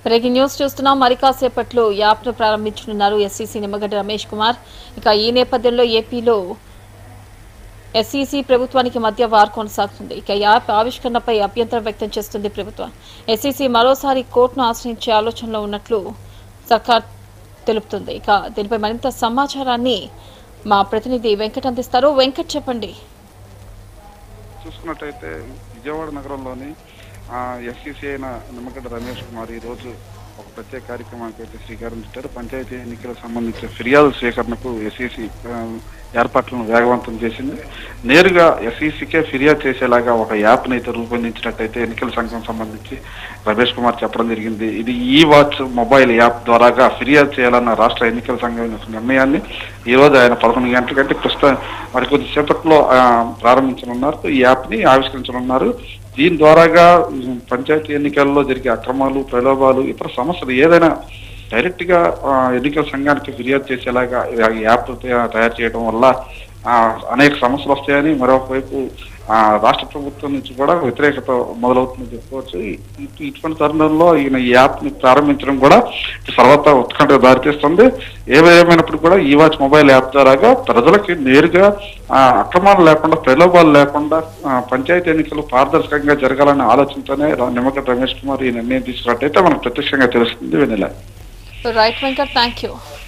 breaking news చూస్తున్నాం మరి కాసేపట్లో యాప్ను ప్రారంభించనున్నారు ఎస్సీసీ నిమ్మగడ్డ రమేష్ కుమార్ ఇక ఈ నేపథ్యంలో ఏపీలో ఎస్ఈసీ ప్రభుత్వానికి మధ్య వార్ కొనసాగుతుంది ఇక యాప్ ఆవిష్కరణపై అభ్యంతరం వ్యక్తం చేస్తుంది ప్రభుత్వం ఎస్ఈసీ మరోసారి కోర్టును ఆశ్రయించే ఆలోచనలో ఉన్నట్లు సర్కార్ తెలుపుతుంది ఇక దీనిపై మరింత సమాచారాన్ని మా ప్రతినిధి వెంకట్ అందిస్తారు వెంకట్ చెప్పండి చూసుకున్నట్టయితే విజయవాడ నగరంలోని ఎస్సీసీ అయిన నిమ్మగడ్డ రమేష్ కుమార్ ఈ రోజు ఒక ప్రత్యేక కార్యక్రమానికి అయితే శ్రీకారం చుట్టారు పంచాయతీ ఎన్నికలకు సంబంధించిన ఫిర్యాదు స్వీకరణకు ఎస్ఈసీ ఏర్పాట్లను వేగవంతం చేసింది నేరుగా ఎస్ఈసీకే ఫిర్యాదు చేసేలాగా ఒక యాప్ని అయితే రూపొందించినట్టయితే ఎన్నికల సంఘం సంబంధించి రమేష్ కుమార్ చెప్పడం జరిగింది ఇది ఈ వాచ్ మొబైల్ యాప్ ద్వారాగా ఫిర్యాదు చేయాలన్న రాష్ట్ర ఎన్నికల సంఘం యొక్క నిర్ణయాన్ని ఈ రోజు ఆయన పదకొండు గంటల కంటే ప్రస్తుతం మరి కొద్దిసేపట్లో ఆ, ప్రారంభించనున్నారు ఈ యాప్ని ఆవిష్కరించనున్నారు దీని ద్వారాగా ఉమ్, పంచాయతీ ఎన్నికల్లో జరిగే అక్రమాలు ప్రలోభాలు ఇతర సమస్యలు ఏదైనా డైరెక్ట్ గా ఆ, ఎన్నికల సంఘానికి ఫిర్యాదు చేసేలాగా ఈ యాప్ తయా- తయారు చేయడం వల్ల ఆ, అనేక సమస్యలు వస్తాయని మరొకవైపు ఆ, రాష్ట్ర ప్రభుత్వం నుంచి కూడా వ్యతిరేకత మొదలవుతుందని చెప్పుకోవచ్చు ఇ- ఇటువంటి తరుణంలో ఈయన ఈ యాప్ ని ప్రారంభించడం కూడా సర్వత్రా ఉత్కంఠ దారితీస్తుంది ఏమైనప్పుడు కూడా ఈ వాచ్ మొబైల్ యాప్ ద్వారాగా ప్రజలకి నేరుగా ఆ, అక్రమాలు లేకుండా ప్రలోభాలు లేకుండా ఆ, పంచాయతీ ఎన్నికలు పారదర్శకంగా జరగాలనే ఆలోచనతోనే రా- నిమ్మగడ్డ రమేష్ కుమార్ ఈ నిర్ణయం తీసుకున్నట్టయితే మనకు ప్రత్యక్షంగా తెలుస్తుంది Vennela right Venkat thank you